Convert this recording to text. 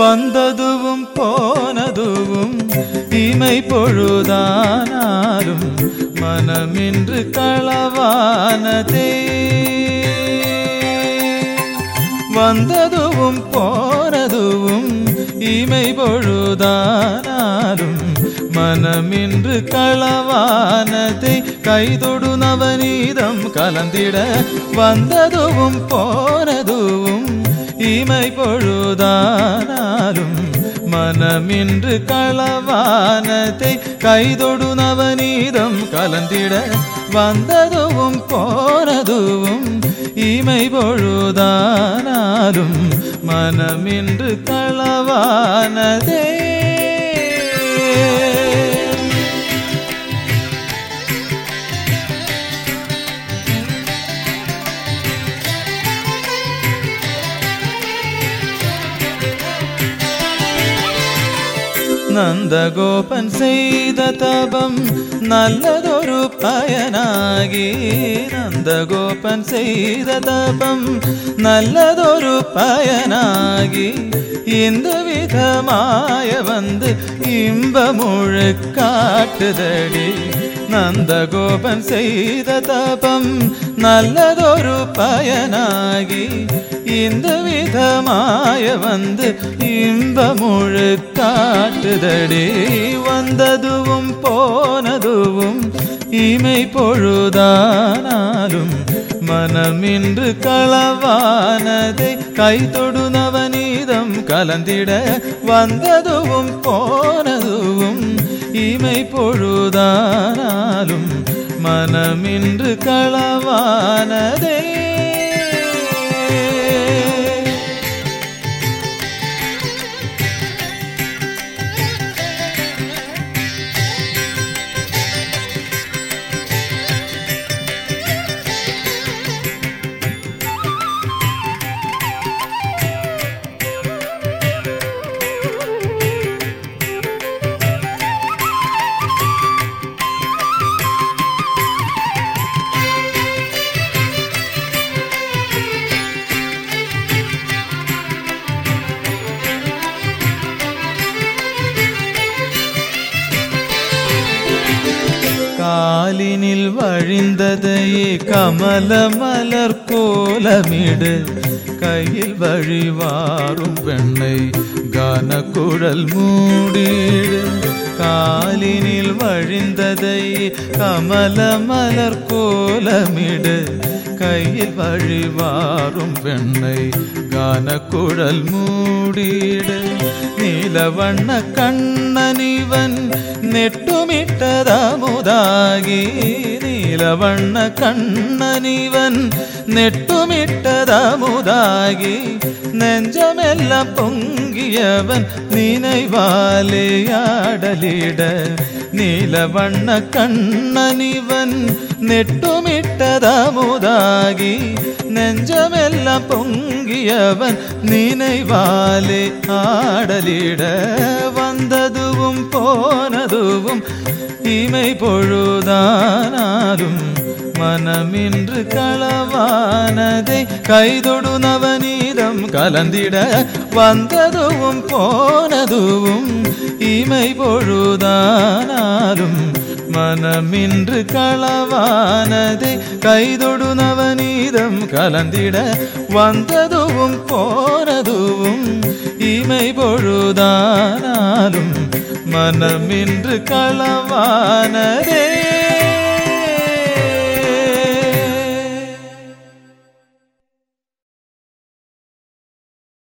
வந்ததுவும் போனதுவும் இமை பொழுதானாலும் மனமின்று களவானதே வந்ததுவும் போனதுவும் இமை பொழுதானாலும் மனமின்று களவானதை கைதொடு நவநீதம் கலந்திட வந்ததுவும் போனதுவும் இமை பொழுதானாலும் மனமின்று களவானதை கைதொடு நவநீதம் கலந்திட வந்ததுவும் போனதுவும் இமை பொழுதானாலும் மனமின்று களவானதே നന്ദഗോപൻ ചെയ്ത തപം നല്ലതൊരു പയനാകി നന്ദഗോപൻ ചെയ്ത തപം നല്ലതൊരു പയനാകി இந்த விதமாய வந்து இன்பமுழு காட்டுதடி நந்தகோபன் செய்த தபம் நல்லதொரு பயனாகி இந்த விதமாய வந்து இன்பமுழு காட்டுதடி வந்ததுவும் போனதுவும் இமை பொழுதானாலும் மனமின்று களவானதை கைதொடு நவநீதம் கலந்திட வந்ததுவும் போனதுவும் இமை பொழுதானாலும் மனமின்று களவானதே காலினில் வழிந்ததையே கமல மலர் கோலமிடு கையில் வழிவாரும் பெண்ணை கானக்குழல் மூடிடு காலினில் வழிந்ததையே கமல மலர் கோலமிடு கையில் வழிவாரும் பெண்ணை கானக்குழல் மூடிடு நீலவண்ண கண்ணனிவன் நெட்டுமிட்டதமுதாகி நீலவண்ண கண்ணனிவன் நெட்டுமிட்டதமுதாகி நெஞ்சமெல்லாம் பொங்கியவன் நினைவாலேயாடலிட நீலவண்ண கண்ணனிவன் நெட்டுமிட்டதமுதாகி நெஞ்சமெல்லாம் பொங்கியவன் நினைவாலே ஆடலிட வந்ததுவும் போனதுவும் இமை பொழுதானாலும் மனமின்று களவானதை கைதொடு நவநீதம் கலந்திட வந்ததுவும் போனதுவும் இமை பொழுதானாலும் மனமின்று களவானதை கைதொடு நவநீதம் கலந்திட வந்ததுவும் போனதுவும் இமை பொழுதானாலும் மனமின்று களவானதே